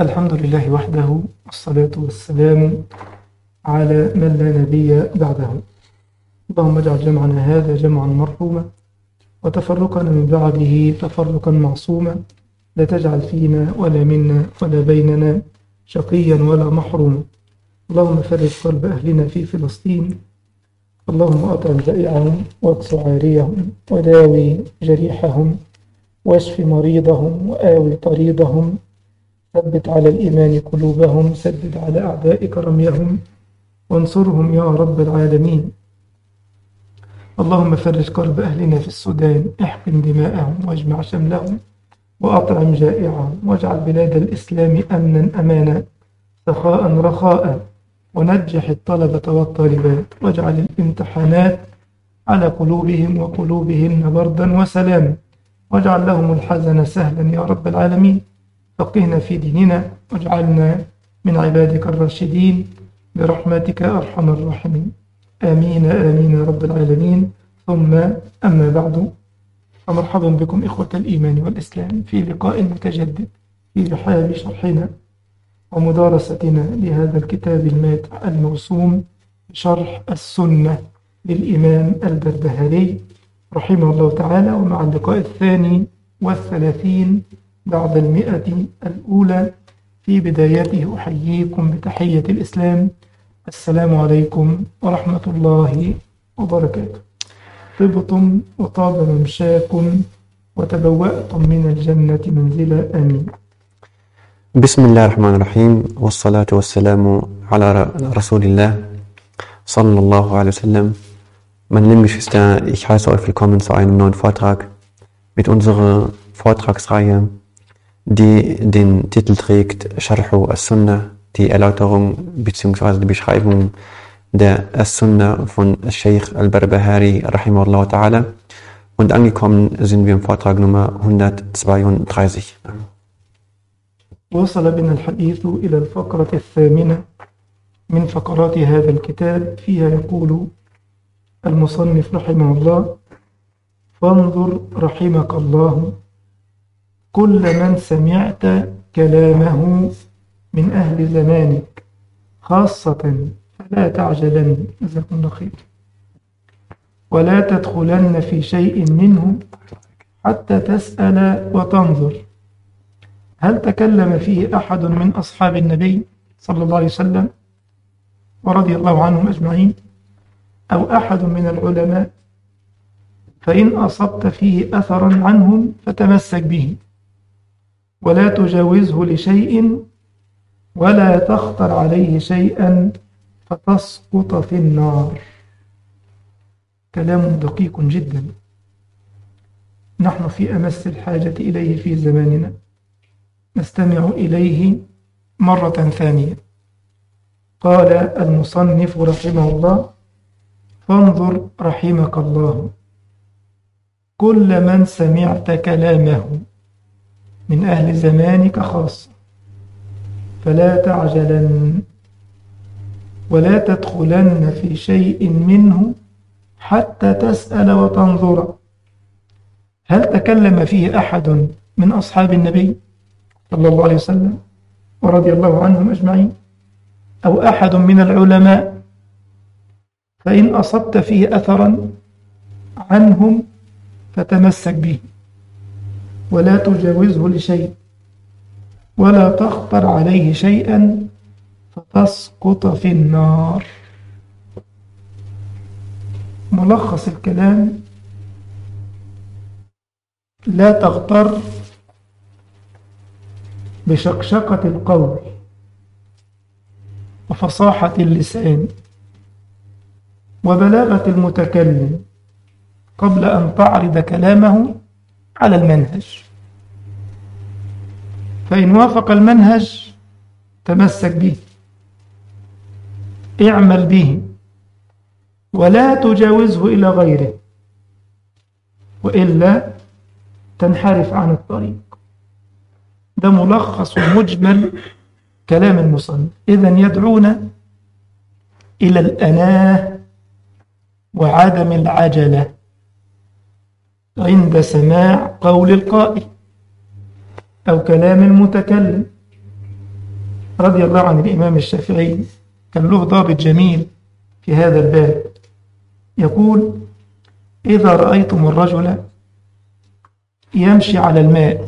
الحمد لله وحده والصلاة والسلام على من لا نبي بعده اللهم اجعل جمعنا هذا جمعا مرحوما وتفرقنا من بعده تفرقا معصوما لا تجعل فينا ولا منا ولا بيننا شقيا ولا محروما اللهم فرج قلب أهلنا في فلسطين اللهم أطعم جائعهم واكس عاريهم وداوي جريحهم واشف مريضهم وآوي طريضهم ثبت على الإيمان قلوبهم سدد على أعدائك رميهم وانصرهم يا رب العالمين اللهم فرج كرب أهلنا في السودان احقن دماءهم واجمع شملهم وأطعم جائعهم واجعل بلاد الإسلام أمنا أمانا سخاء رخاء ونجح الطلبة والطالبات واجعل الامتحانات على قلوبهم وقلوبهن بردا وسلاما واجعل لهم الحزن سهلا يا رب العالمين فقهنا في ديننا واجعلنا من عبادك الراشدين برحمتك أرحم الراحمين آمين آمين يا رب العالمين ثم أما بعد فمرحبا بكم إخوة الإيمان والإسلام في لقاء متجدد في رحاب شرحنا ومدارستنا لهذا الكتاب الماتع الموسوم بشرح السنة للإمام البربهاري رحمه الله تعالى ومع اللقاء الثاني والثلاثين بعد المئة الأولى في بدايته أحييكم بتحية الإسلام السلام عليكم ورحمة الله وبركاته طبتم وطاب ممشاكم وتبوأتم من الجنة منزلا آمين بسم الله الرحمن الرحيم والصلاة والسلام على رسول الله sallallahu alaihi wasallam. Meine lieben Geschwister, ich heiße euch willkommen zu einem neuen Vortrag mit unserer Vortragsreihe, die den Titel trägt Sharhu as-Sunnah, die Erläuterung bzw. die Beschreibung der As-Sunnah von Sheikh al-Barbahari rahimahullah ta'ala und angekommen sind wir im Vortrag Nummer 132. وصل بنا الحديث إلى الفقرة الثامنة من فقرات هذا الكتاب فيها يقول المصنف رحمه الله فانظر رحمك الله كل من سمعت كلامه من أهل زمانك خاصة فلا تعجلن جزاكم الله خير ولا تدخلن في شيء منه حتى تسأل وتنظر هل تكلم فيه أحد من أصحاب النبي صلى الله عليه وسلم ورضي الله عنهم أجمعين أو أحد من العلماء فإن أصبت فيه أثرا عنهم فتمسك به ولا تجاوزه لشيء ولا تخطر عليه شيئا فتسقط في النار كلام دقيق جدا نحن في أمس الحاجة إليه في زماننا نستمع إليه مرة ثانية قال المصنف رحمه الله فانظر رحمك الله كل من سمعت كلامه من أهل زمانك خاصة فلا تعجلن ولا تدخلن في شيء منه حتى تسأل وتنظر هل تكلم فيه أحد من أصحاب النبي صلى الله عليه وسلم ورضي الله عنهم أجمعين أو أحد من العلماء فإن أصبت فيه أثرا عنهم فتمسك به ولا تجاوزه لشيء ولا تخطر عليه شيئا فتسقط في النار ملخص الكلام لا تغتر بشقشقة القول وفصاحة اللسان وبلاغة المتكلم قبل أن تعرض كلامه على المنهج فإن وافق المنهج تمسك به اعمل به ولا تجاوزه إلى غيره وإلا تنحرف عن الطريق ده ملخص ومجمل كلام المصنف إذا يدعونا إلى الأناه وعدم العجلة عند سماع قول القائل أو كلام المتكلم رضي الله عن الإمام الشافعي كان له ضابط جميل في هذا الباب يقول إذا رأيتم الرجل يمشي على الماء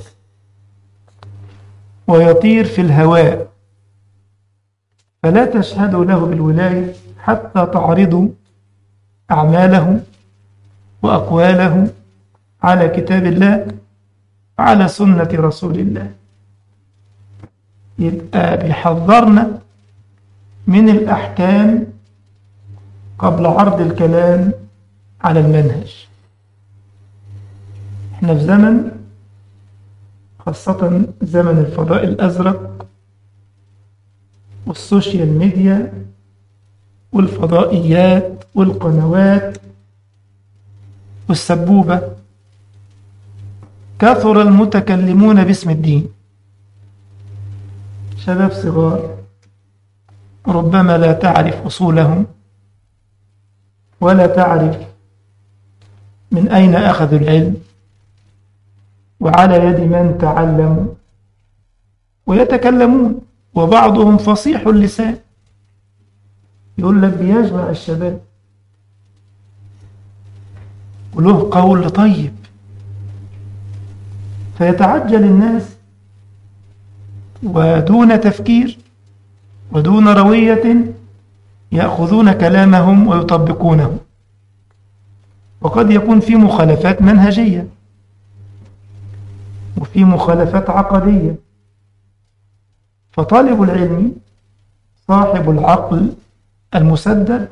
ويطير في الهواء فلا تشهدوا له بالولاية حتى تعرضوا أعماله وأقواله على كتاب الله وعلى سنة رسول الله يبقى بيحذرنا من الأحكام قبل عرض الكلام على المنهج احنا في زمن خاصة زمن الفضاء الأزرق والسوشيال ميديا والفضائيات والقنوات والسبوبة كثر المتكلمون باسم الدين شباب صغار ربما لا تعرف أصولهم ولا تعرف من أين أخذوا العلم وعلى يد من تعلموا ويتكلمون وبعضهم فصيح اللسان يقول لك بيجمع الشباب وله قول طيب فيتعجل الناس ودون تفكير ودون روية يأخذون كلامهم ويطبقونه وقد يكون في مخالفات منهجية وفي مخالفات عقدية فطالب العلم صاحب العقل المسدد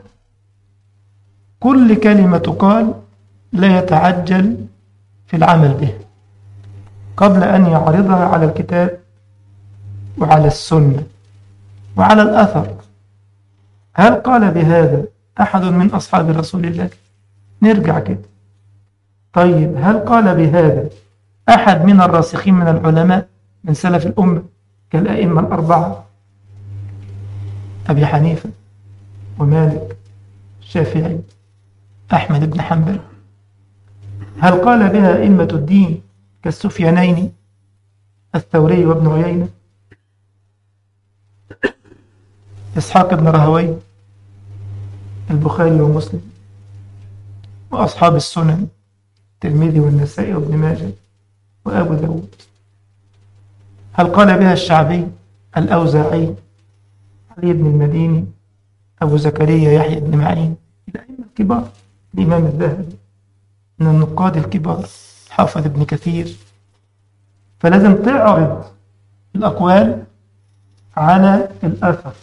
كل كلمة تقال لا يتعجل في العمل به قبل أن يعرضها على الكتاب وعلى السنة وعلى الأثر هل قال بهذا أحد من أصحاب رسول الله نرجع كده طيب هل قال بهذا أحد من الراسخين من العلماء من سلف الأمة كالأئمة الأربعة أبي حنيفة ومالك الشافعي أحمد بن حنبل هل قال بها أئمة الدين كالسفيانين الثوري وابن عيينة إسحاق بن راهوي البخاري ومسلم وأصحاب السنن الترمذي والنسائي وابن ماجه وأبو داود هل قال بها الشعبي الأوزاعي علي بن المديني أبو زكريا يحيى بن معين الأئمة الكبار الإمام الذهبي من النقاد الكبار حافظ ابن كثير فلازم تعرض الأقوال على الأثر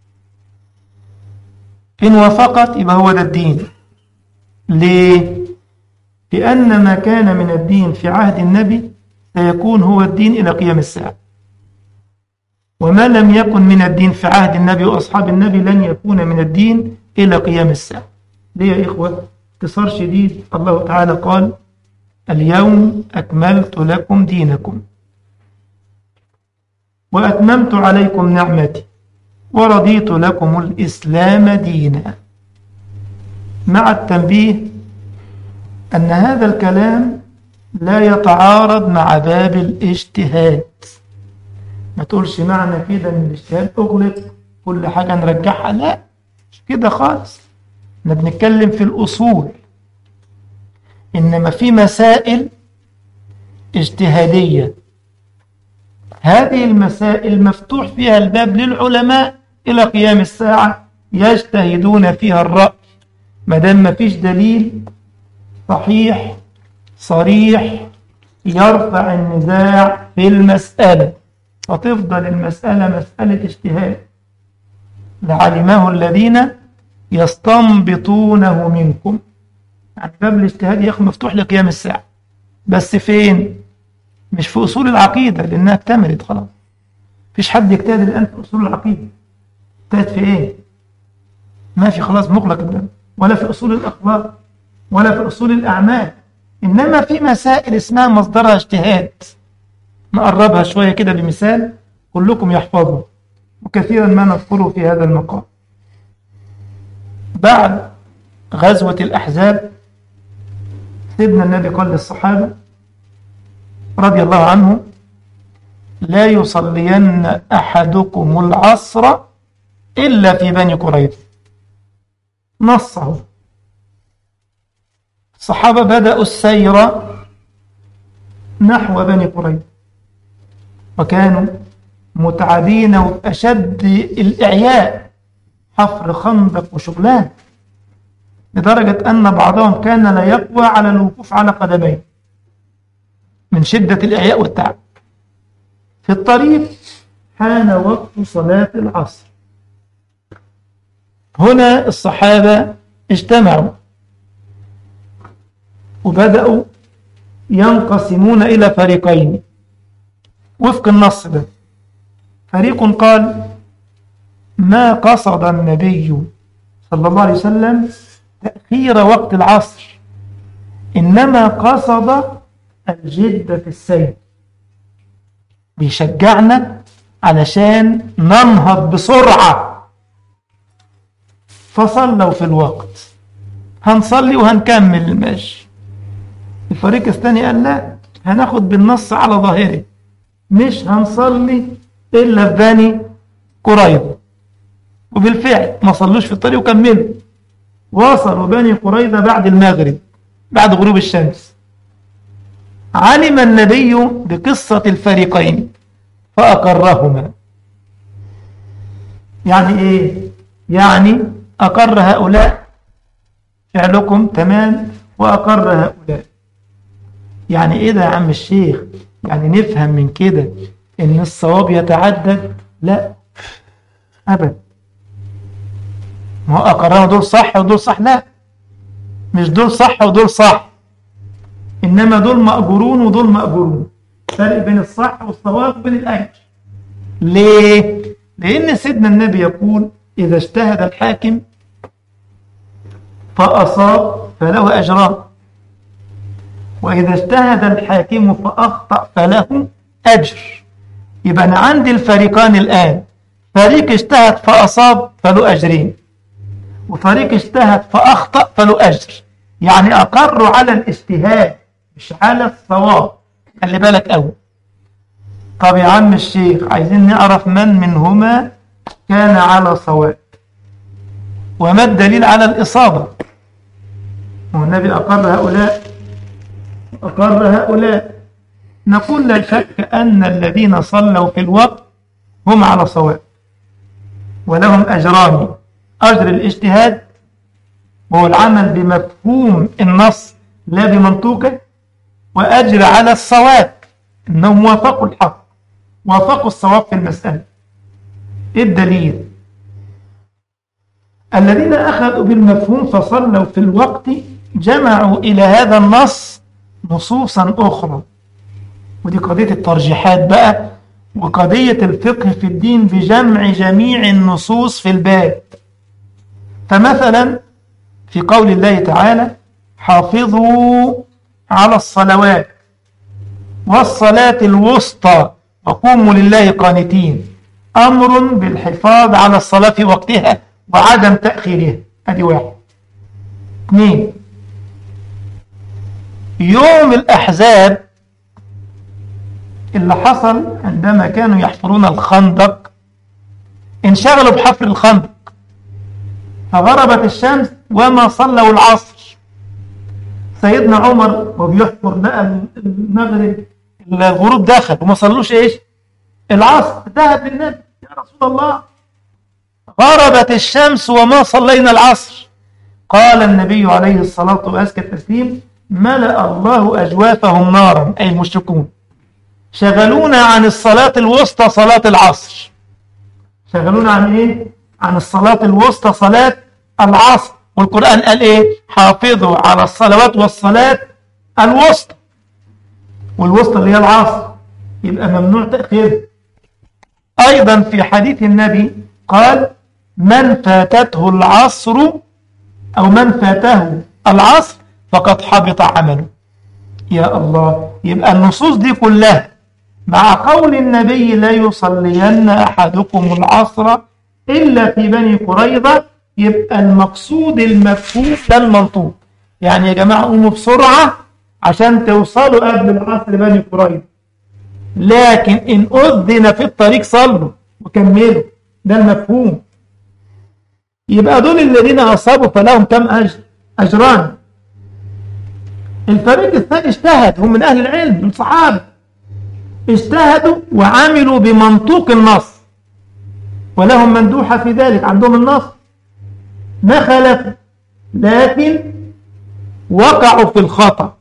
إن وافقت يبقى هو ده الدين ليه؟ لأن ما كان من الدين في عهد النبي سيكون هو الدين إلى قيام الساعة وما لم يكن من الدين في عهد النبي وأصحاب النبي لن يكون من الدين إلى قيام الساعة ليه يا إخوة اختصار شديد الله تعالى قال اليوم أكملت لكم دينكم وأتممت عليكم نعمتي ورضيت لكم الإسلام دينا مع التنبيه أن هذا الكلام لا يتعارض مع باب الاجتهاد ما تقولش معنى كده ان الاجتهاد اغلق كل حاجة نرجعها لا مش كده خالص احنا بنتكلم في الأصول إنما في مسائل اجتهادية هذه المسائل مفتوح فيها الباب للعلماء إلى قيام الساعة يجتهدون فيها الرأي ما دام ما فيش دليل صحيح صريح يرفع النزاع في المسألة فتفضل المسألة مسألة اجتهاد لعلمه الذين يستنبطونه منكم يعني باب الاجتهاد يا أخي مفتوح لقيام الساعة بس فين؟ مش في أصول العقيدة لأنها اكتملت خلاص مفيش حد يجتهد الآن في أصول العقيدة اجتهد في إيه؟ ما في خلاص مغلق الباب ولا في أصول الأخلاق ولا في أصول الأعمال إنما في مسائل اسمها مصدرها اجتهاد نقربها شوية كده بمثال كلكم يحفظه وكثيرا ما نذكره في هذا المقام بعد غزوة الأحزاب سيدنا النبي قال للصحابة رضي الله عنه لا يصلين أحدكم العصر إلا في بني قريظة نصه الصحابة بدأوا السير نحو بني قريظة وكانوا متعبين وأشد الإعياء حفر خندق وشغلان لدرجة أن بعضهم كان لا يقوى على الوقوف على قدميه من شدة الإعياء والتعب في الطريق حان وقت صلاة العصر هنا الصحابة اجتمعوا وبدأوا ينقسمون إلى فريقين وفق النص ده فريق قال ما قصد النبي صلى الله عليه وسلم تأخير وقت العصر إنما قصد الجد في السير بيشجعنا علشان ننهض بسرعة فصلوا في الوقت هنصلي وهنكمل المشي الفريق الثاني قال لا هناخد بالنص على ظاهره مش هنصلي إلا في بني قريظة وبالفعل ما صلوش في الطريق وكملوا وصلوا بني قريظة بعد المغرب بعد غروب الشمس علم النبي بقصة الفريقين فأقرهما يعني إيه؟ يعني أقر هؤلاء فعلكم تمام وأقر هؤلاء يعني إيه ده يا عم الشيخ يعني نفهم من كده إن الصواب يتعدد لا أبدا ما هو أقرنا دول صح ودول صح لا مش دول صح ودول صح إنما دول مأجورون ودول مأجورون فرق بين الصح والصواب وبين الأجر ليه؟ لأن سيدنا النبي يقول إذا اجتهد الحاكم فأصاب فله أجران وإذا اجتهد الحاكم فأخطأ فله أجر يبقى أنا عندي الفريقان الآن فريق اجتهد فأصاب فله أجرين وفريق اجتهد فأخطأ فله أجر يعني أقروا على الاجتهاد مش على الصواب خلي بالك أول طب يا عم الشيخ عايزين نعرف من منهما كان على صواب وما الدليل على الإصابة والنبي أقر هؤلاء أقر هؤلاء نقول لا شك أن الذين صلوا في الوقت هم على صواب ولهم أجران أجر الاجتهاد وهو العمل بمفهوم النص لا بمنطوقه وأجر على الصواب أنهم وافقوا الحق وافقوا الصواب في المسألة إيه الدليل الذين أخذوا بالمفهوم فصلوا في الوقت جمعوا إلى هذا النص نصوصا أخرى ودي قضية الترجيحات بقى وقضية الفقه في الدين بجمع جميع النصوص في الباب فمثلا في قول الله تعالى حافظوا على الصلوات والصلاة الوسطى وقوموا لله قانتين أمر بالحفاظ على الصلاة في وقتها وعدم تأخيرها ادي واحد اثنين يوم الأحزاب اللي حصل عندما كانوا يحفرون الخندق انشغلوا بحفر الخندق فغربت الشمس وما صلوا العصر سيدنا عمر وبيحفر لقى المغرب الغروب دخل وما صلوش ايش العصر ذهب للنبي يا رسول الله غربت الشمس وما صلينا العصر قال النبي عليه الصلاة وأزكى التسليم ملأ الله أجوافهم نارا أي المشركون شغلونا عن الصلاة الوسطى صلاة العصر شغلونا عن ايه عن الصلاة الوسطى صلاة العصر والقرآن قال ايه حافظوا على الصلوات والصلاة الوسطى والوسطى اللي هي العصر يبقى ممنوع تأخير أيضا في حديث النبي قال من فاتته العصر أو من فاته العصر فقد حبط عمله يا الله يبقى النصوص دي كلها مع قول النبي لا يصلين أحدكم العصر إلا في بني قريظة يبقى المقصود المفهوم ده المنطوق يعني يا جماعة قوموا بسرعة عشان توصلوا قبل العصر بني قريظة لكن إن أذن في الطريق صلوا وكملوا ده المفهوم يبقى دول الذين أصابوا فلهم كم أجر أجران الفريق الثاني اجتهد هم من أهل العلم من الصحابة اجتهدوا وعملوا بمنطوق النص ولهم مندوحة في ذلك عندهم النص ما خلفوا لكن وقعوا في الخطأ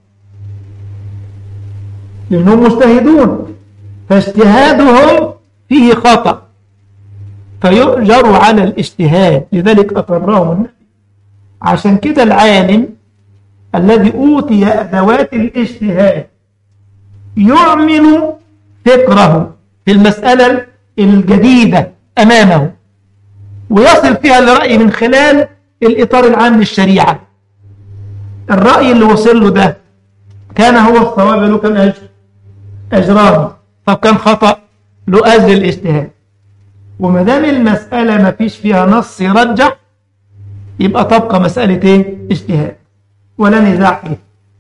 لأنهم مجتهدون فاجتهادهم فيه خطأ فيؤجر على الاجتهاد لذلك أقرهم النبي عشان كده العالم الذي أوتي أدوات الاجتهاد يعمل فكره في المسألة الجديدة أمامه ويصل فيها لرأي من خلال الإطار العام للشريعة الرأي اللي وصل له ده كان هو الصواب له كم أجر أجران طب كان خطأ له أجر الاجتهاد وما دام المسألة ما فيش فيها نص يرجح يبقى تبقى مسألة ايه اجتهاد ولا نزاع فيه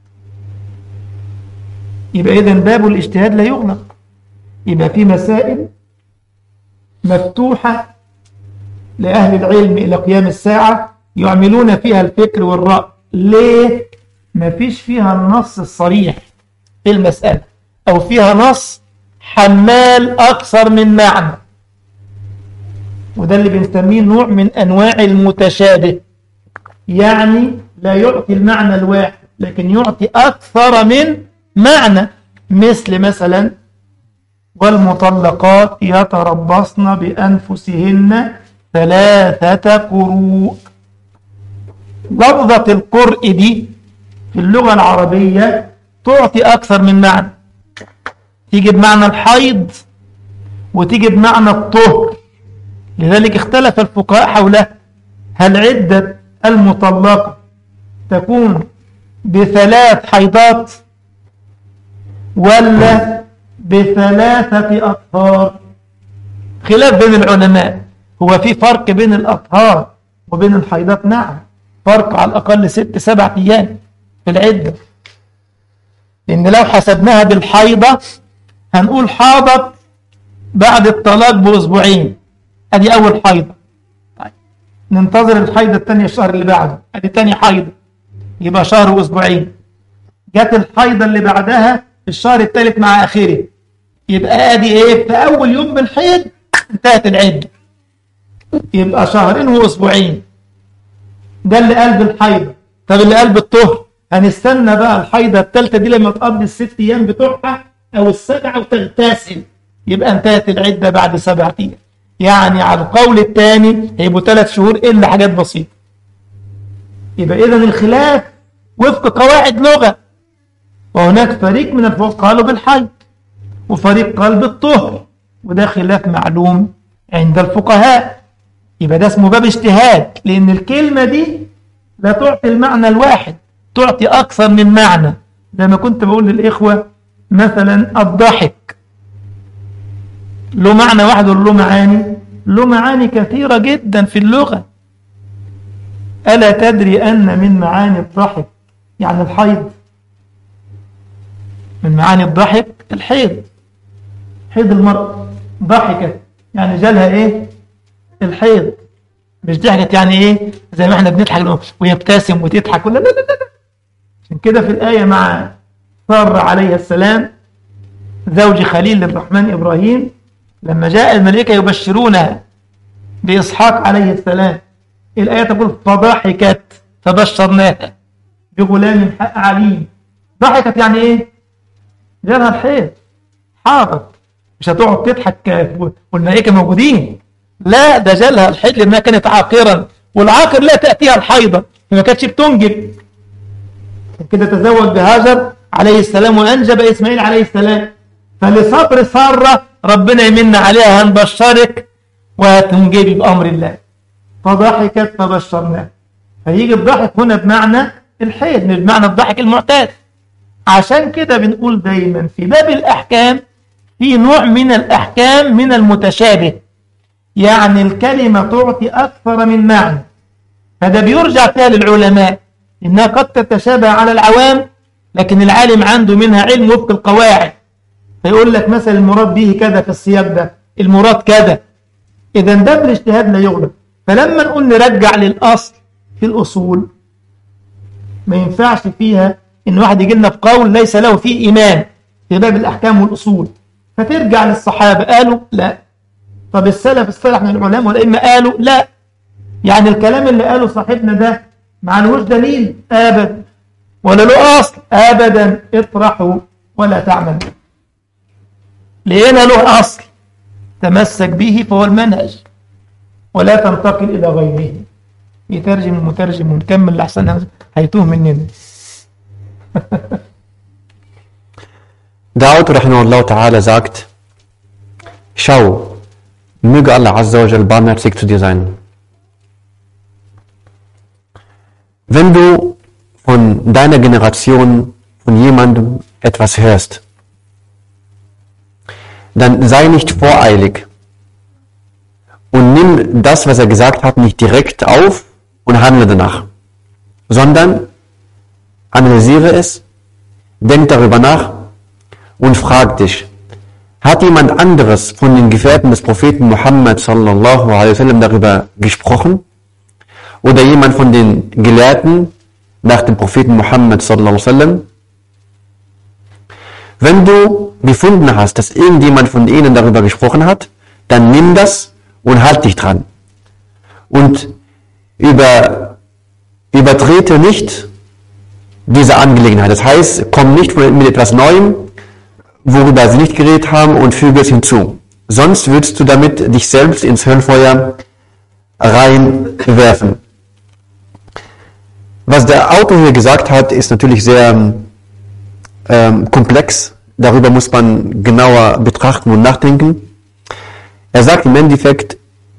يبقى إذا باب الاجتهاد لا يغلق يبقى في مسائل مفتوحة لأهل العلم إلى قيام الساعة يعملون فيها الفكر والرأي ليه؟ ما فيش فيها النص الصريح في المسألة أو فيها نص حمال أكثر من معنى وده اللي بنسميه نوع من أنواع المتشابه يعني لا يعطي المعنى الواحد لكن يعطي أكثر من معنى مثل مثلا والمطلقات يتربصن بأنفسهن ثلاثة قروء لفظة القرء دي في اللغة العربية تعطي أكثر من معنى تيجي بمعنى الحيض وتيجي بمعنى الطهر لذلك اختلف الفقهاء حوله هل عدة المطلقة تكون بثلاث حيضات ولا بثلاثة أطهار خلاف بين العلماء هو في فرق بين الأطهار وبين الحيضات نعم فرق على الأقل ست سبع أيام في العدة لأن لو حسبناها بالحيضة هنقول حاضت بعد الطلاق بأسبوعين أدي أول حيضة طيب. ننتظر الحيضة الثانية الشهر اللي بعده أدي تاني حيضة يبقى شهر وأسبوعين جت الحيضة اللي بعدها الشهر الثالث مع آخره يبقى أدي إيه في أول يوم من الحيض انتهت العدة يبقى شهرين وأسبوعين ده اللي قلب الحيضة طب اللي قلب الطهر هنستنى بقى الحيضة الثالثة دي لما تقضي الست أيام بتوعها أو السبعة وتغتسل يبقى انتهت العدة بعد سبعة أيام يعني على القول الثاني هيبقوا ثلاث شهور إلا حاجات بسيطة يبقى إذا الخلاف وفق قواعد لغة وهناك فريق من الفقهاء قالوا بالحيض وفريق قال بالطهر وده خلاف معلوم عند الفقهاء يبقى ده اسمه باب اجتهاد لأن الكلمة دي لا تعطي المعنى الواحد تعطي أكثر من معنى زي ما كنت بقول للإخوة مثلا الضحك له معنى واحد ولا له معاني له معاني كثيرة جدا في اللغة ألا تدري أن من معاني الضحك يعني الحيض من معاني الضحك الحيض حيض المرأة ضحكت يعني جالها ايه الحيض مش ضحكت يعني ايه زي ما احنا بنضحك ويبتسم وتضحك ولا لا لا لا عشان كده في الآية مع سارة عليه السلام زوج خليل الرحمن إبراهيم لما جاء الملائكة يبشرونها بإسحاق عليه السلام الآية تقول فضحكت فبشرناها بغلام عليم ضحكت يعني ايه جالها الحيض حاضت مش هتقعد تضحك والملائكة موجودين لا ده جالها الحيض لأنها كانت عاقرا والعاقر لا تأتيها الحيضة فما كانتش بتنجب كده تزوج بهاجر عليه السلام وأنجب إسماعيل عليه السلام فلصبر سارة ربنا يمن عليها هنبشرك وهتنجبي بأمر الله فضحكت فبشرناها فيجي الضحك هنا بمعنى الحيض مش بمعنى الضحك المعتاد عشان كده بنقول دايما في باب الأحكام في نوع من الأحكام من المتشابه يعني الكلمة تعطي أكثر من معنى هذا بيرجع فيها للعلماء إنها قد تتشابه على العوام لكن العالم عنده منها علم وفق القواعد هيقول لك مثلا المراد به كذا في السياق ده المراد كذا إذا ده بالاجتهاد لا يغلب فلما نقول نرجع للأصل في الأصول ما ينفعش فيها إن واحد يجي لنا بقول ليس له فيه إيمان في باب الأحكام والأصول فترجع للصحابة قالوا لا طب السلف الصالح من العلماء والأئمة قالوا لا يعني الكلام اللي قاله صاحبنا ده ما لهوش دليل أبدا ولا له أصل أبدا اطرحوا ولا تعمل لقينا له أصل تمسك به فهو المنهج ولا تنتقل إلى غيره يترجم المترجم ونكمل لحسن هيتوه مننا Der Autor Rahimahullah Ta'ala sagt, schau, möge Allah Azza wa Jal barmherzig zu dir sein. Wenn du von deiner Generation, von jemandem etwas hörst, dann sei nicht voreilig und nimm das, was er gesagt hat, nicht direkt auf und handle danach, sondern analysiere es, denk darüber nach und frag dich, hat jemand anderes von den Gefährten des Propheten Muhammad sallallahu alaihi wasallam darüber gesprochen? Oder jemand von den Gelehrten nach dem Propheten Muhammad sallallahu alaihi wasallam? Wenn du gefunden hast, dass irgendjemand von ihnen darüber gesprochen hat, dann nimm das und halt dich dran. Und über, übertrete nicht diese Angelegenheit. Das heißt, komm nicht mit etwas Neuem, worüber sie nicht geredet haben und füge es hinzu. Sonst würdest du damit dich selbst ins Höllenfeuer reinwerfen. Was der Autor hier gesagt hat, ist natürlich sehr ähm, komplex. Darüber muss man genauer betrachten und nachdenken. Er sagt im Endeffekt,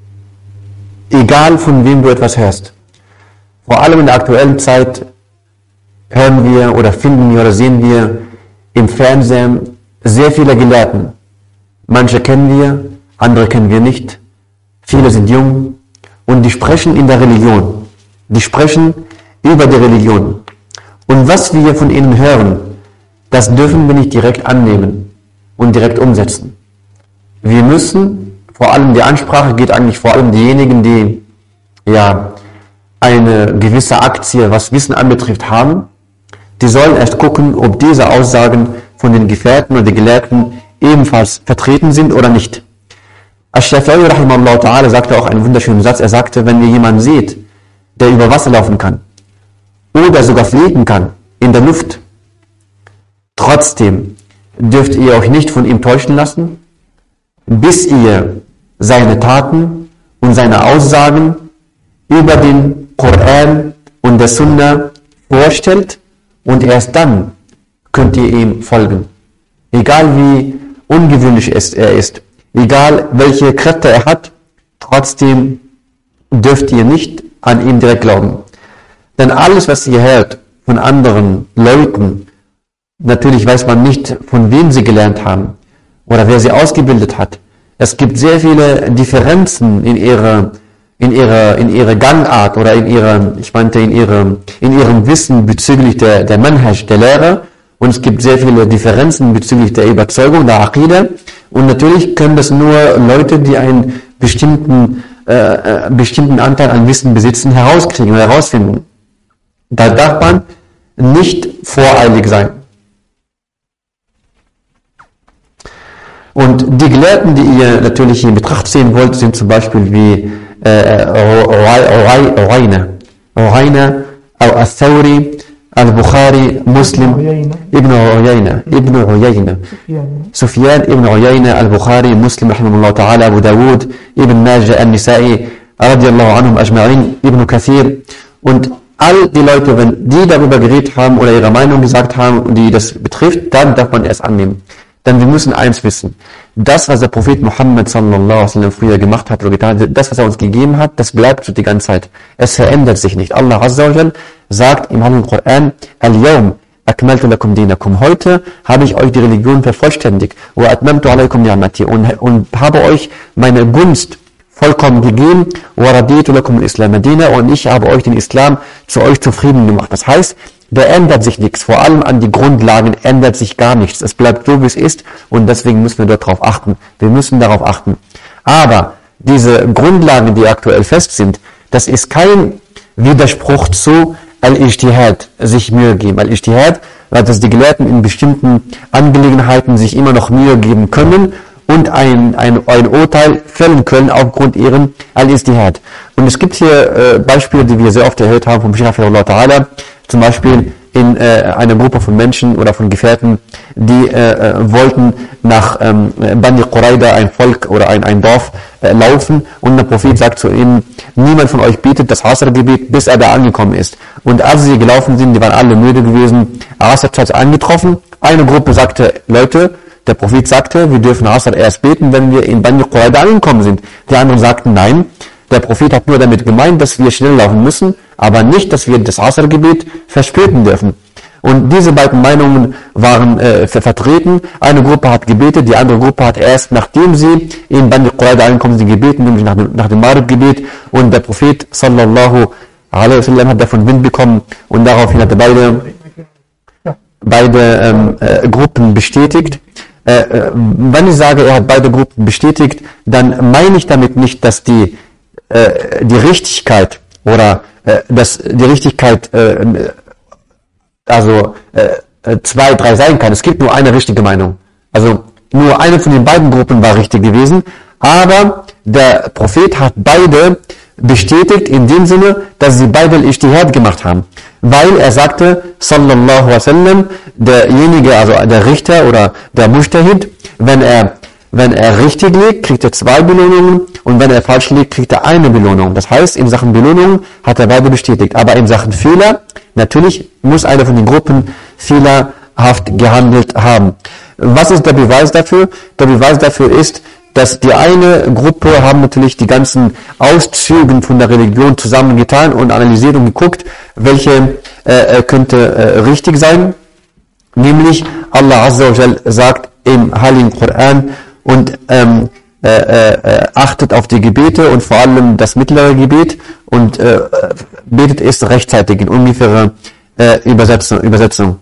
egal von wem du etwas hörst, vor allem in der aktuellen Zeit hören wir oder finden wir oder sehen wir im Fernsehen sehr viele Gelehrten. Manche kennen wir, andere kennen wir nicht. Viele sind jung und die sprechen in der Religion. Die sprechen über die Religion. Und was wir von ihnen hören, das dürfen wir nicht direkt annehmen und direkt umsetzen. Wir müssen, vor allem die Ansprache geht eigentlich vor allem diejenigen, die ja eine gewisse Aktie, was Wissen anbetrifft, haben, die sollen erst gucken, ob diese Aussagen von den Gefährten oder den Gelehrten ebenfalls vertreten sind oder nicht. Ash-Shafi'i rahimahullah ta'ala sagte auch einen wunderschönen Satz. Er sagte, wenn ihr jemanden seht, der über Wasser laufen kann oder sogar fliegen kann in der Luft, trotzdem dürft ihr euch nicht von ihm täuschen lassen, bis ihr seine Taten und seine Aussagen über den Koran und der Sunna vorstellt und erst dann könnt ihr ihm folgen. Egal wie ungewöhnlich er ist, egal welche Kräfte er hat, trotzdem dürft ihr nicht an ihn direkt glauben. Denn alles, was ihr hört von anderen Leuten, natürlich weiß man nicht, von wem sie gelernt haben oder wer sie ausgebildet hat. Es gibt sehr viele Differenzen in ihrer in ihrer, in ihrer Gangart oder in ihrer, ich meinte, in ihrem, in ihrem Wissen bezüglich der, der Manhaj, der Lehre. Und es gibt sehr viele Differenzen bezüglich der Überzeugung, der Aqidah. Und natürlich können das nur Leute, die einen bestimmten, äh, bestimmten Anteil an Wissen besitzen, herauskriegen oder herausfinden. Da darf man nicht voreilig sein. Und die Gelehrten, die ihr natürlich hier in Betracht ziehen wollt, sind zum Beispiel wie عيينة عيينة أو الثوري البخاري مسلم ابن عيينة ابن عيينة سفيان ابن عيينة البخاري مسلم رحمه الله تعالى أبو داود ابن ماجه النسائي رضي الله عنهم أجمعين ابن كثير und all die Leute, wenn die darüber geredet haben oder ihre Meinung gesagt haben, die das betrifft, dann darf man es annehmen. Denn wir müssen eins wissen. Das, was der Prophet Muhammad sallallahu alaihi wasallam früher gemacht hat oder getan hat, das, was er uns gegeben hat, das bleibt so die ganze Zeit. Es verändert sich nicht. Allah Azza wa sagt im Heiligen Koran, Al-Yawm akmaltu lakum dinakum. Heute habe ich euch die Religion vervollständigt. Wa atmamtu alaykum ni'mati. Und, und habe euch meine Gunst vollkommen gegeben. Wa raditu lakum al-Islam Medina. Und ich habe euch den Islam zu euch zufrieden gemacht. Das heißt, da ändert sich nichts. Vor allem an die Grundlagen ändert sich gar nichts. Es bleibt so, wie es ist und deswegen müssen wir darauf achten. Wir müssen darauf achten. Aber diese Grundlagen, die aktuell fest sind, das ist kein Widerspruch zu Al-Ijtihad, sich Mühe geben. Al-Ijtihad, dass die Gelehrten in bestimmten Angelegenheiten sich immer noch Mühe geben können und ein, ein, ein Urteil fällen können aufgrund ihren Al-Istihad. Und es gibt hier äh, Beispiele, die wir sehr oft erhört haben vom Sheikh Ta'ala, zum Beispiel in äh, einer Gruppe von Menschen oder von Gefährten, die äh, äh, wollten nach ähm, Bani Quraida, ein Volk oder ein, ein Dorf, äh, laufen und der Prophet sagt zu ihnen, niemand von euch betet das Asr-Gebet, bis er da angekommen ist. Und als sie gelaufen sind, die waren alle müde gewesen, Asr hat angetroffen, eine Gruppe sagte, Leute, der Prophet sagte, wir dürfen Asr erst beten, wenn wir in Bani Quraida angekommen sind. Die anderen sagten, nein, der Prophet hat nur damit gemeint, dass wir schnell laufen müssen, aber nicht, dass wir das Asr-Gebet verspäten dürfen. Und diese beiden Meinungen waren äh, vertreten. Eine Gruppe hat gebetet, die andere Gruppe hat erst, nachdem sie in Bani Quraida angekommen sind, gebeten, nämlich nach dem, nach dem Maghrib-Gebet. Und der Prophet sallallahu alaihi wasallam hat davon Wind bekommen und daraufhin hat er beide, beide ähm, äh, Gruppen bestätigt. Äh, äh, wenn ich sage, er hat beide Gruppen bestätigt, dann meine ich damit nicht, dass die, äh, die Richtigkeit oder äh, dass die Richtigkeit äh, also äh, zwei, drei sein kann. Es gibt nur eine richtige Meinung. Also nur eine von den beiden Gruppen war richtig gewesen, aber der Prophet hat beide bestätigt in dem Sinne, dass sie beide Ijtihad gemacht haben. Weil er sagte, sallallahu alaihi wasallam, derjenige, also der Richter oder der Mujtahid, wenn er, wenn er richtig liegt, kriegt er zwei Belohnungen und wenn er falsch liegt, kriegt er eine Belohnung. Das heißt, in Sachen Belohnungen hat er beide bestätigt. Aber in Sachen Fehler, natürlich muss einer von den Gruppen fehlerhaft gehandelt haben. Was ist der Beweis dafür? Der Beweis dafür ist, dass die eine Gruppe haben natürlich die ganzen Auszüge von der Religion zusammengetan und analysiert und geguckt, welche äh, könnte äh, richtig sein. Nämlich Allah Azza wa Jal sagt im Heiligen Koran und ähm, äh, äh, achtet auf die Gebete und vor allem das mittlere Gebet und äh, betet es rechtzeitig in ungefähre äh, Übersetzung, Übersetzung.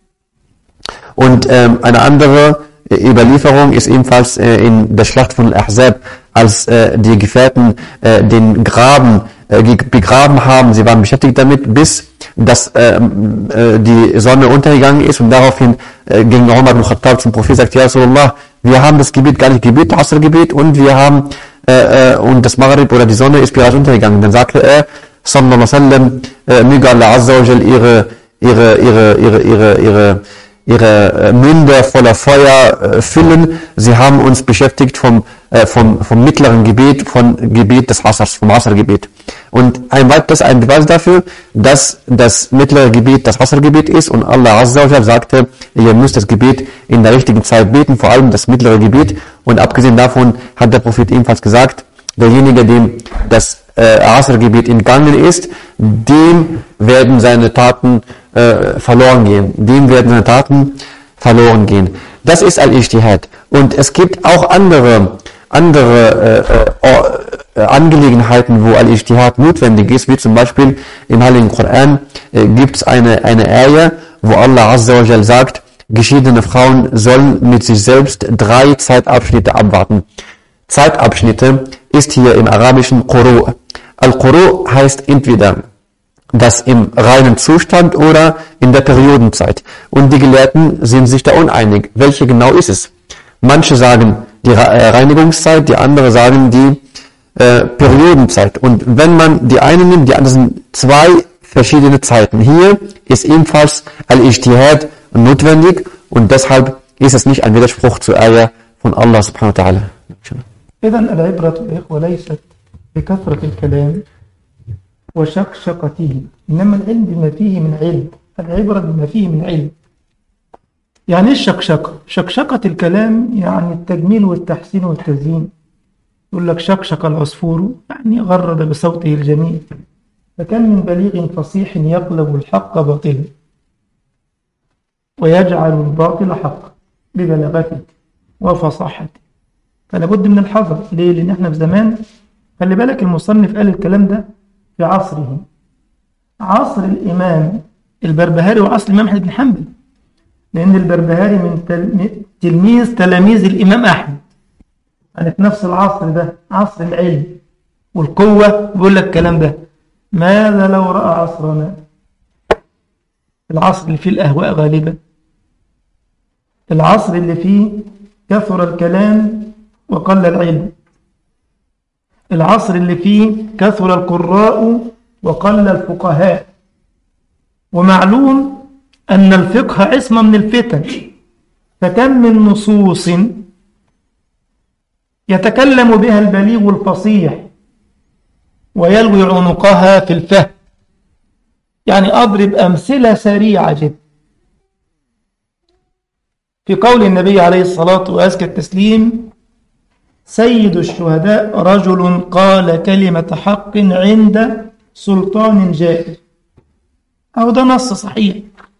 Und ähm, eine andere Überlieferung ist ebenfalls äh, in der Schlacht von Ahzab, als äh, die Gefährten äh, den Graben äh, begraben haben. Sie waren beschäftigt damit, bis dass ähm, äh, die Sonne untergegangen ist und daraufhin äh, ging Umar ibn Khattab zum Prophet sagt, ja Rasulullah, wir haben das Gebet gar nicht gebetet, Asr-Gebet und wir haben äh, äh, und das Maghrib oder die Sonne ist bereits untergegangen. Dann sagte er, sallallahu alaihi wasallam, äh, möge Allah Azza wa Jal ihre, ihre, ihre, ihre, ihre, ihre ihre Münder voller Feuer äh, füllen. Sie haben uns beschäftigt vom, äh, vom, vom mittleren Gebet, vom Gebet des Asrs, vom Asr-Gebet. Und ein weiteres ein Beweis dafür, dass das mittlere Gebet das Asr-Gebet ist und Allah Azza wa sagte, ihr müsst das Gebet in der richtigen Zeit beten, vor allem das mittlere Gebet. Und abgesehen davon hat der Prophet ebenfalls gesagt, derjenige, dem das äh, Asr-Gebet entgangen ist, dem werden seine Taten äh, verloren gehen. Dem werden seine Taten verloren gehen. Das ist Al-Ijtihad. Und es gibt auch andere, andere äh, äh, Angelegenheiten, wo Al-Ijtihad notwendig ist, wie zum Beispiel im Heiligen Koran äh, gibt es eine, eine Eier, wo Allah Azza wa Jal sagt, geschiedene Frauen sollen mit sich selbst drei Zeitabschnitte abwarten. Zeitabschnitte ist hier im Arabischen Quru. Al-Quru heißt entweder das im reinen Zustand oder in der Periodenzeit. Und die Gelehrten sind sich da uneinig. Welche genau ist es? Manche sagen die Reinigungszeit, die andere sagen die äh, Periodenzeit. Und wenn man die eine nimmt, die andere sind zwei verschiedene Zeiten. Hier ist ebenfalls Al-Ijtihad notwendig und deshalb ist es nicht ein Widerspruch zur Eier von Allah subhanahu wa ta'ala. إذا العبرة يا إخوة ليست بكثرة الكلام وشقشقته إنما العلم بما فيه من علم العبرة بما فيه من علم يعني إيه الشقشقة؟ شقشقة الكلام يعني التجميل والتحسين والتزيين يقول لك شقشق العصفور يعني غرد بصوته الجميل فكم من بليغ فصيح يقلب الحق باطلا ويجعل الباطل حق ببلاغته وفصاحته فلا بد من الحذر ليه؟ لأن احنا في زمان خلي بالك المصنف قال الكلام ده في عصره عصر الإمام البربهاري وعصر الإمام أحمد بن حنبل لأن البربهاري من تل... تلميذ تلاميذ الإمام أحمد يعني في نفس العصر ده عصر العلم والقوة بيقول لك الكلام ده ماذا لو رأى عصرنا العصر اللي فيه الأهواء غالبا العصر اللي فيه كثر الكلام وقل العلم العصر اللي فيه كثر القراء وقل الفقهاء ومعلوم أن الفقه عصمة من الفتن فكم من نصوص يتكلم بها البليغ الفصيح ويلوي عنقها في الفهم يعني أضرب أمثلة سريعة جدا في قول النبي عليه الصلاة وأزكى التسليم سيد الشهداء رجل قال كلمة حق عند سلطان جائر أو ده نص صحيح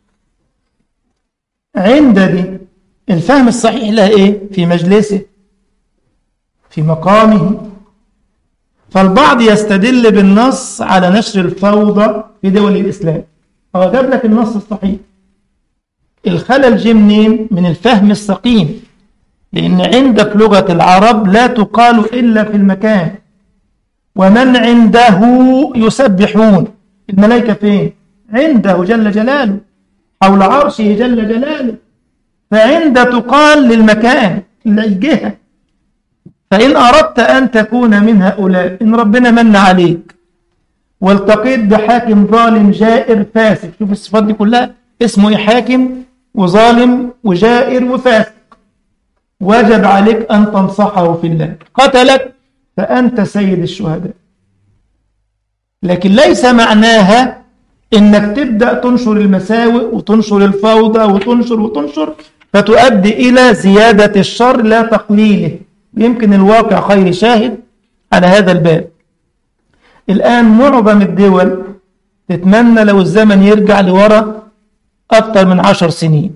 عند دي الفهم الصحيح لها إيه في مجلسه في مقامه فالبعض يستدل بالنص على نشر الفوضى في دول الإسلام هو جاب لك النص الصحيح الخلل جه منين من الفهم السقيم لأن عندك لغة العرب لا تقال إلا في المكان ومن عنده يسبحون الملائكة فين عنده جل جلاله حول عرشه جل جلاله فعند تقال للمكان للجهة فإن أردت أن تكون من هؤلاء إن ربنا من عليك والتقيت بحاكم ظالم جائر فاسق شوف الصفات دي كلها اسمه إيه حاكم وظالم وجائر وفاسق وجب عليك أن تنصحه في الله قتلك فأنت سيد الشهداء لكن ليس معناها إنك تبدأ تنشر المساوئ وتنشر الفوضى وتنشر وتنشر فتؤدي إلى زيادة الشر لا تقليله يمكن الواقع خير شاهد على هذا الباب الآن معظم الدول تتمنى لو الزمن يرجع لورا أكثر من عشر سنين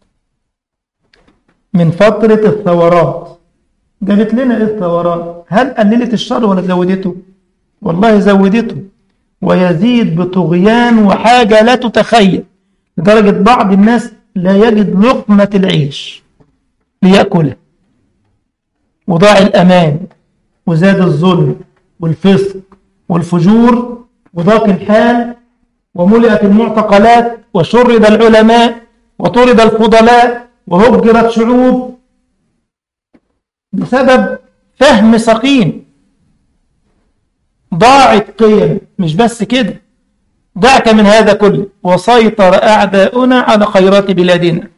من فترة الثورات جابت لنا إيه الثورات هل قللت الشر ولا زودته والله زودته ويزيد بطغيان وحاجة لا تتخيل لدرجة بعض الناس لا يجد لقمة العيش ليأكلها وضاع الأمان وزاد الظلم والفسق والفجور وضاق الحال وملئت المعتقلات وشرد العلماء وطرد الفضلاء وهجرت شعوب بسبب فهم سقيم ضاعت قيم مش بس كده دعك من هذا كله وسيطر أعداؤنا على خيرات بلادنا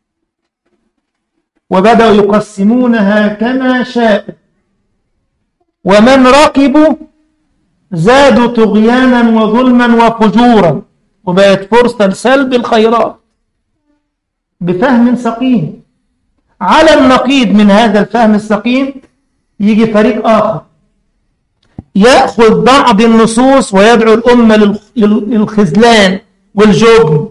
وبدأوا يقسمونها كما شاءوا ومن ركبوا زادوا طغيانا وظلما وفجورا وبقت فرصة لسلب الخيرات بفهم سقيم على النقيض من هذا الفهم السقيم يجي فريق آخر يأخذ بعض النصوص ويدعو الأمة للخذلان والجبن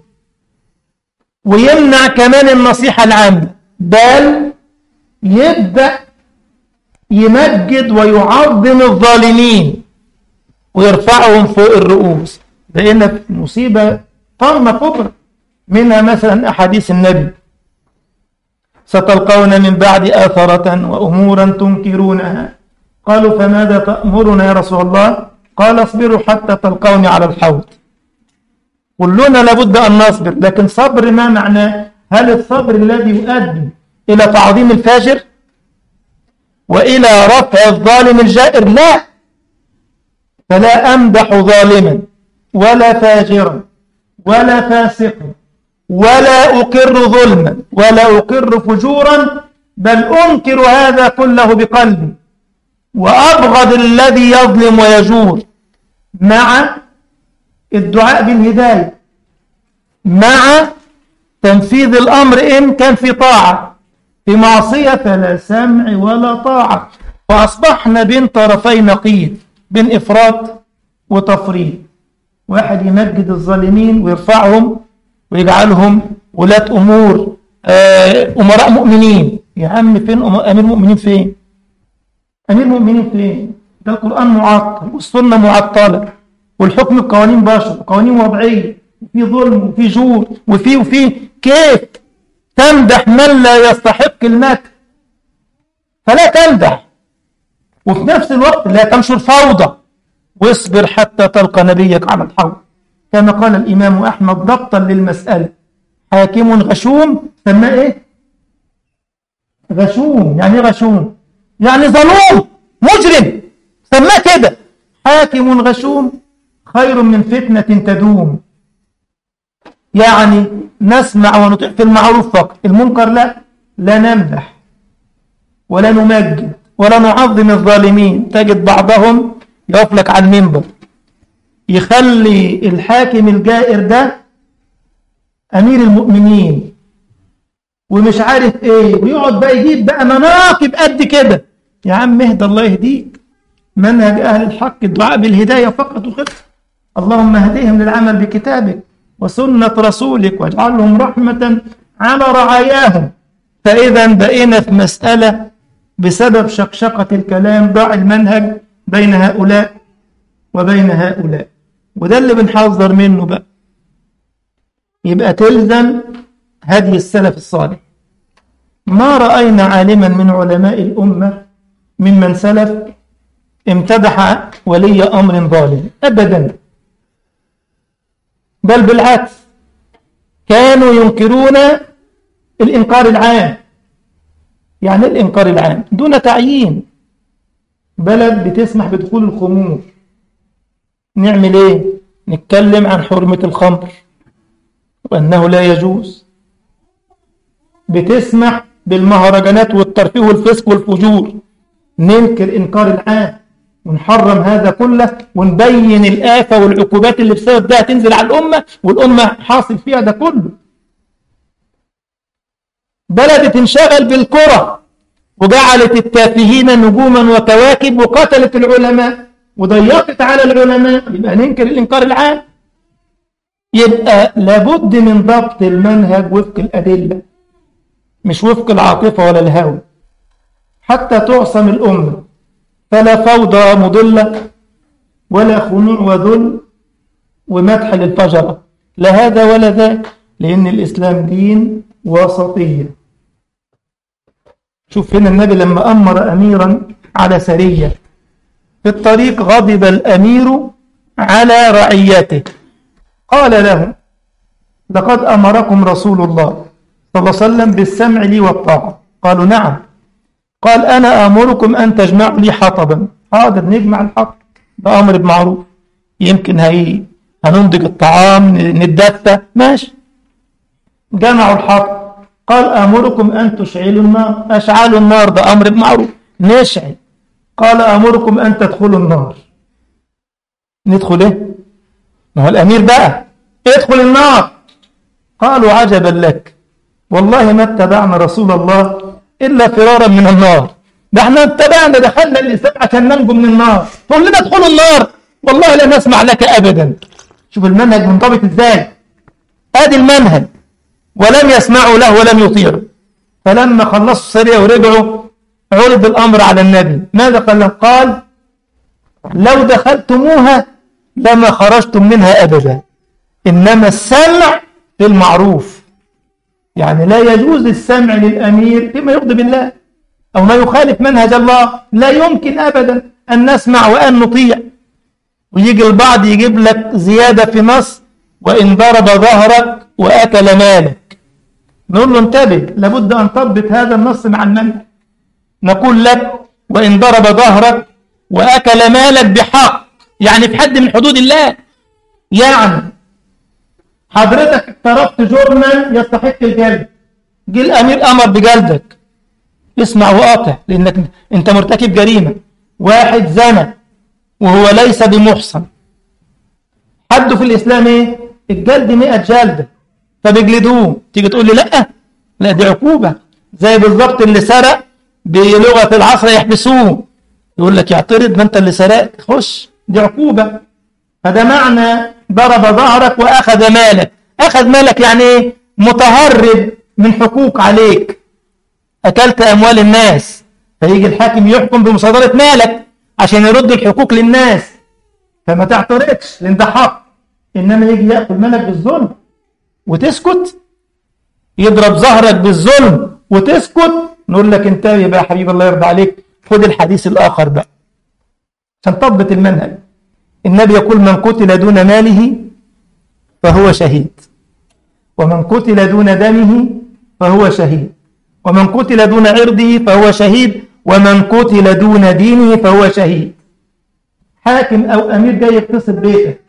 ويمنع كمان النصيحة العامة بل يبدأ يمجد ويعظم الظالمين ويرفعهم فوق الرؤوس لأن مصيبة طامة كبرى منها مثلا أحاديث النبي ستلقون من بعد آثرة وأمورا تنكرونها قالوا فماذا تأمرنا يا رسول الله قال اصبروا حتى تلقوني على الحوض كلنا لابد أن نصبر لكن صبر ما معناه هل الصبر الذي يؤدي إلى تعظيم الفاجر وإلى رفع الظالم الجائر لا فلا أمدح ظالما ولا فاجرا ولا فاسقا ولا أقر ظلما ولا أقر فجورا بل أنكر هذا كله بقلبي وأبغض الذي يظلم ويجور مع الدعاء بالهداية مع تنفيذ الأمر إن كان في طاعة في معصية فلا سمع ولا طاعة فأصبحنا بين طرفي نقيض بين إفراط وتفريط واحد يمجد الظالمين ويرفعهم ويجعلهم ولاة أمور أمراء مؤمنين يا عم فين أمير المؤمنين فين أمير المؤمنين فين ده القرآن معطل والسنة معطلة والحكم بقوانين بشر وقوانين وضعية وفي ظلم وفي جور وفي وفي كيف تمدح من لا يستحق المدح فلا تمدح وفي نفس الوقت لا تنشر فوضى واصبر حتى تلقى نبيك على الحوض كما قال الإمام أحمد ضبطا للمسألة حاكم غشوم سماه إيه؟ غشوم يعني إيه غشوم يعني ظلوم مجرم سماه كده حاكم غشوم خير من فتنة تدوم يعني نسمع ونطيع في المعروف فقط المنكر لا لا نمدح ولا نمجد ولا نعظم الظالمين تجد بعضهم يقف لك على المنبر يخلي الحاكم الجائر ده أمير المؤمنين ومش عارف ايه ويقعد بقى يجيب بقى مناقب قد كده يا عم اهدى الله يهديك منهج أهل الحق الدعاء بالهداية فقط وخلص اللهم اهديهم للعمل بكتابك وسنة رسولك واجعلهم رحمة على رعاياهم فإذا بقينا في مسألة بسبب شقشقة الكلام ضاع المنهج بين هؤلاء وبين هؤلاء وده اللي بنحذر منه بقى يبقى تلزم هدي السلف الصالح ما رأينا عالما من علماء الأمة ممن سلف امتدح ولي أمر ظالم أبدا بل بالعكس كانوا ينكرون الإنكار العام يعني الإنكار العام دون تعيين بلد بتسمح بدخول الخمور نعمل ايه نتكلم عن حرمة الخمر وأنه لا يجوز بتسمح بالمهرجانات والترفيه والفسق والفجور ننكر إنكار العام ونحرم هذا كله ونبين الآفة والعقوبات اللي بسبب ده تنزل على الأمة والأمة حاصل فيها ده كله بلد تنشغل بالكرة وجعلت التافهين نجوما وكواكب وقتلت العلماء وضيقت على العلماء يبقى ننكر الإنكار العام يبقى لابد من ضبط المنهج وفق الأدلة مش وفق العاطفة ولا الهوى حتى تعصم الأمة فلا فوضى مضلة ولا خنوع وذل ومدح للفجرة لا هذا ولا ذاك لأن الإسلام دين وسطية شوف هنا النبي لما أمر أميرا على سرية في الطريق غضب الأمير على رعيته قال له لقد أمركم رسول الله صلى الله عليه وسلم بالسمع لي والطاعة قالوا نعم قال أنا أمركم أن تجمعوا لي حطبا حاضر نجمع الحطب ده أمر بمعروف يمكن هي هننضج الطعام نتدفى ماشي جمعوا الحطب قال أمركم أن تشعلوا النار أشعلوا النار ده أمر بمعروف نشعل قال أمركم أن تدخلوا النار ندخل إيه ما هو الأمير بقى ادخل النار قالوا عجبا لك والله ما اتبعنا رسول الله إلا فرارا من النار ده احنا اتبعنا دخلنا الإسلام عشان ننجو من النار تقول لنا ادخلوا النار والله لا نسمع لك أبدا شوف المنهج منضبط ازاي ادي المنهج ولم يسمعوا له ولم يطيعوا فلما خلصوا السرية ورجعوا عرض الأمر على النبي ماذا قال لهم قال لو دخلتموها لما خرجتم منها أبدا إنما السمع في المعروف يعني لا يجوز السمع للأمير فيما يغضب الله أو ما يخالف منهج الله لا يمكن أبدا أن نسمع وأن نطيع ويجي البعض يجيب لك زيادة في نص وإن ضرب ظهرك وأكل مالك نقول له انتبه لابد أن تضبط هذا النص مع المنهج نقول لك وإن ضرب ظهرك وأكل مالك بحق يعني في حد من حدود الله يعني حضرتك اقترفت جرما يستحق الجلد جه الأمير أمر بجلدك اسمع وقاطع لأنك أنت مرتكب جريمة واحد زنى وهو ليس بمحصن حده في الإسلام إيه؟ الجلد 100 جلدة فبيجلدوه تيجي تقول لي لا لا دي عقوبة زي بالظبط اللي سرق بلغة العصر يحبسوه يقول لك يعترض ما انت اللي سرقت خش دي عقوبة فده معنى ضرب ظهرك وأخذ مالك أخذ مالك يعني إيه متهرب من حقوق عليك أكلت أموال الناس فيجي الحاكم يحكم بمصادرة مالك عشان يرد الحقوق للناس فما تعترضش لأن ده حق إنما يجي يأكل مالك بالظلم وتسكت يضرب ظهرك بالظلم وتسكت نقول لك انتبه بقى يا حبيب الله يرضى عليك خد الحديث الآخر بقى عشان تضبط المنهج النبي يقول من قتل دون ماله فهو شهيد ومن قتل دون دمه فهو شهيد ومن قتل دون عرضه فهو شهيد ومن قتل دون دينه فهو شهيد حاكم أو أمير جاي يغتصب بيتك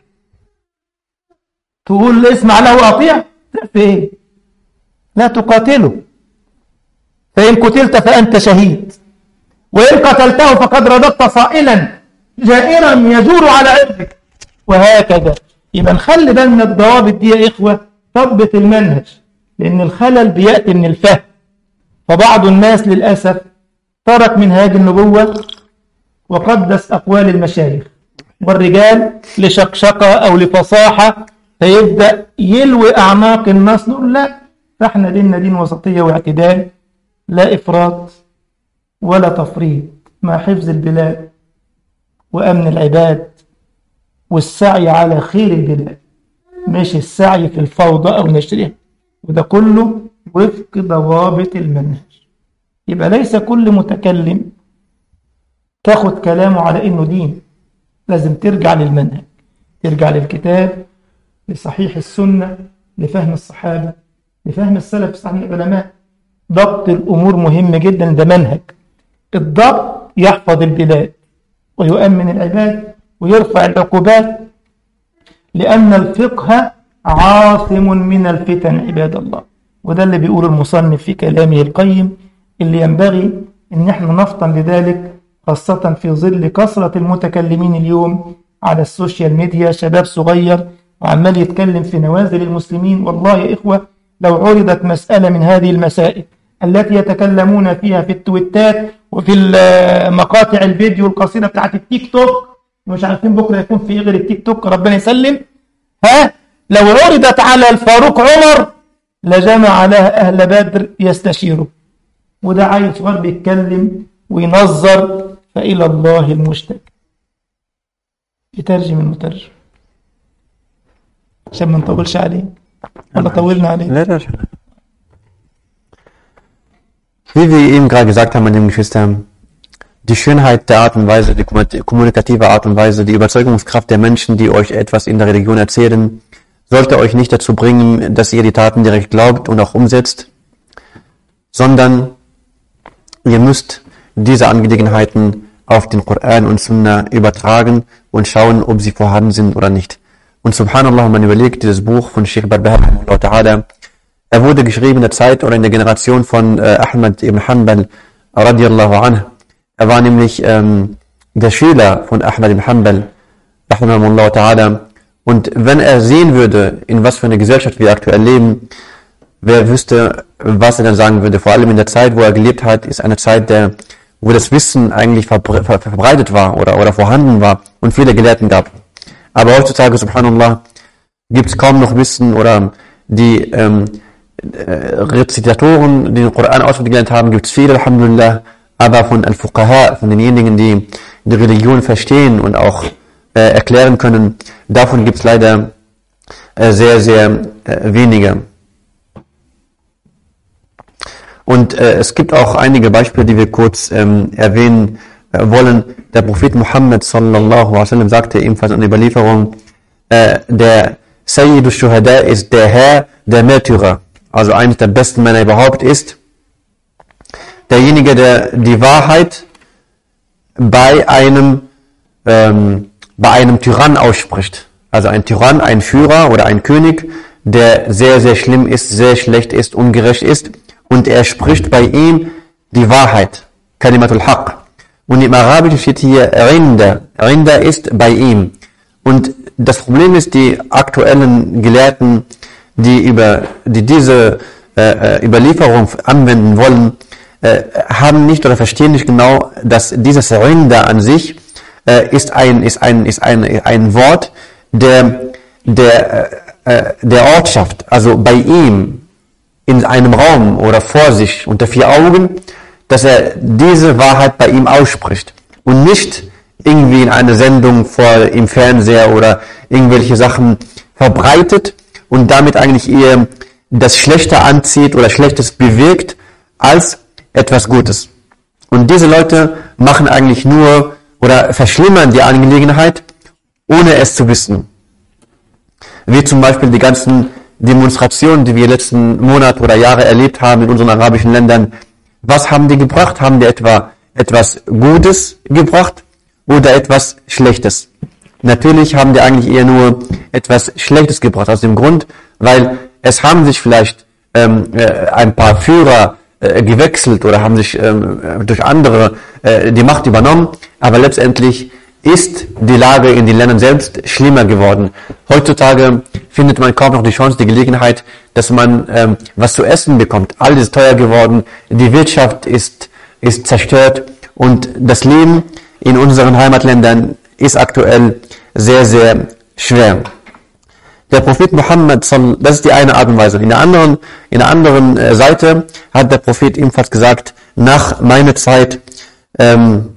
تقول اسمع له وأطيع في إيه لا تقاتله فإن قتلت فأنت شهيد وإن قتلته فقد رددت صائلا جائرا يجور على عرضك وهكذا يبقى نخلي بالنا الضوابط دي يا إخوة ضبط المنهج لأن الخلل بيأتي من الفهم فبعض الناس للأسف ترك منهاج النبوة وقدس أقوال المشايخ والرجال لشقشقة أو لفصاحة فيبدأ يلوي أعماق الناس نقول لا فاحنا ديننا دين وسطية واعتدال لا إفراط ولا تفريط مع حفظ البلاد وأمن العباد والسعي على خير البلاد مش السعي في الفوضى أو نشرها وده كله وفق ضوابط المنهج يبقى ليس كل متكلم تاخد كلامه على إنه دين لازم ترجع للمنهج ترجع للكتاب لصحيح السنة لفهم الصحابة لفهم السلف الصالح من العلماء ضبط الأمور مهم جدا ده منهج الضبط يحفظ البلاد ويؤمن العباد ويرفع العقوبات لأن الفقه عاصم من الفتن عباد الله وده اللي بيقول المصنف في كلامه القيم اللي ينبغي ان احنا نفطن لذلك خاصة في ظل كثرة المتكلمين اليوم على السوشيال ميديا شباب صغير وعمال يتكلم في نوازل المسلمين والله يا إخوة لو عرضت مسألة من هذه المسائل التي يتكلمون فيها في التويتات وفي مقاطع الفيديو القصيرة بتاعت التيك توك مش عارفين بكرة يكون في غير التيك توك ربنا يسلم ها لو عرضت على الفاروق عمر لجمع لها أهل بدر يستشيروا وده عيل صغير بيتكلم وينظر فإلى الله المشتكى يترجم المترجم عشان ما نطولش عليه ولا طولنا عليه Ja, das schon. Wie wir eben gerade gesagt haben, meine lieben Geschwister, die Schönheit der Art und Weise, die kommunikative Art und Weise, die Überzeugungskraft der Menschen, die euch etwas in der Religion erzählen, sollte euch nicht dazu bringen, dass ihr die Taten direkt glaubt und auch umsetzt, sondern ihr müsst diese Angelegenheiten auf den Koran und Sunna übertragen und schauen, ob sie vorhanden sind oder nicht. Und subhanallah, man überlegt, dieses Buch von Sheikh Barbah, ta'ala, er wurde geschrieben in der Zeit oder in der Generation von äh, Ahmad ibn Hanbal radiallahu anh. Er war nämlich ähm, der Schüler von Ahmad ibn Hanbal rahimahullah ta'ala. Und wenn er sehen würde, in was für eine Gesellschaft wir aktuell leben, wer wüsste, was er dann sagen würde. Vor allem in der Zeit, wo er gelebt hat, ist eine Zeit, der, wo das Wissen eigentlich verbre ver verbreitet war oder, oder vorhanden war und viele Gelehrten gab. Aber heutzutage, subhanallah, gibt es kaum noch Wissen oder die ähm, äh, Rezitatoren, die den Koran auswendig gelernt haben, gibt es viele, alhamdulillah, aber von Al-Fuqaha, von denjenigen, die die Religion verstehen und auch äh, erklären können, davon gibt es leider äh, sehr, sehr äh, wenige. Und äh, es gibt auch einige Beispiele, die wir kurz ähm, erwähnen äh, wollen. Der Prophet Muhammad sallallahu alaihi wasallam sagte ebenfalls in der Überlieferung, äh, der Sayyid al-Shuhada ist der Herr der Märtyrer, also eines der besten Männer überhaupt ist, derjenige, der die Wahrheit bei einem, ähm, bei einem Tyrann ausspricht. Also ein Tyrann, ein Führer oder ein König, der sehr, sehr schlimm ist, sehr schlecht ist, ungerecht ist und er spricht bei ihm die Wahrheit, Kalimatul Haq. Und im Arabischen steht hier Rinda, Rinda ist bei ihm. Und das Problem ist, die aktuellen Gelehrten, die über die diese äh, Überlieferung anwenden wollen, äh, haben nicht oder verstehen nicht genau, dass dieses Rinda an sich äh, ist ein ist ein ist ein ein Wort der der äh, der Ortschaft, also bei ihm in einem Raum oder vor sich unter vier Augen, dass er diese Wahrheit bei ihm ausspricht und nicht irgendwie in einer Sendung vor im Fernseher oder irgendwelche Sachen verbreitet und damit eigentlich eher das Schlechte anzieht oder Schlechtes bewirkt als etwas Gutes. Und diese Leute machen eigentlich nur oder verschlimmern die Angelegenheit, ohne es zu wissen. Wie zum Beispiel die ganzen Demonstrationen, die wir letzten Monat oder Jahre erlebt haben in unseren arabischen Ländern. Was haben die gebracht? Haben die etwa etwas Gutes gebracht oder etwas Schlechtes? Natürlich haben die eigentlich eher nur etwas Schlechtes gebracht, aus dem Grund, weil es haben sich vielleicht ähm, äh, ein paar Führer äh, gewechselt oder haben sich ähm, durch andere äh, die Macht übernommen, aber letztendlich ist die Lage in den Ländern selbst schlimmer geworden. Heutzutage findet man kaum noch die Chance, die Gelegenheit, dass man ähm, was zu essen bekommt. Alles ist teuer geworden, die Wirtschaft ist, ist zerstört und das Leben in unseren Heimatländern ist aktuell sehr, sehr schwer. Der Prophet Muhammad, das ist die eine Art und Weise. In der anderen, in der anderen äh, Seite hat der Prophet ebenfalls gesagt, nach meiner Zeit ähm,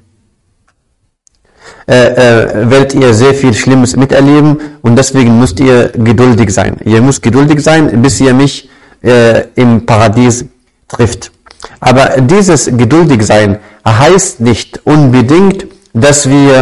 äh, äh, werdet ihr sehr viel Schlimmes miterleben und deswegen müsst ihr geduldig sein. Ihr müsst geduldig sein, bis ihr mich äh, im Paradies trifft. Aber dieses geduldig sein heißt nicht unbedingt, dass wir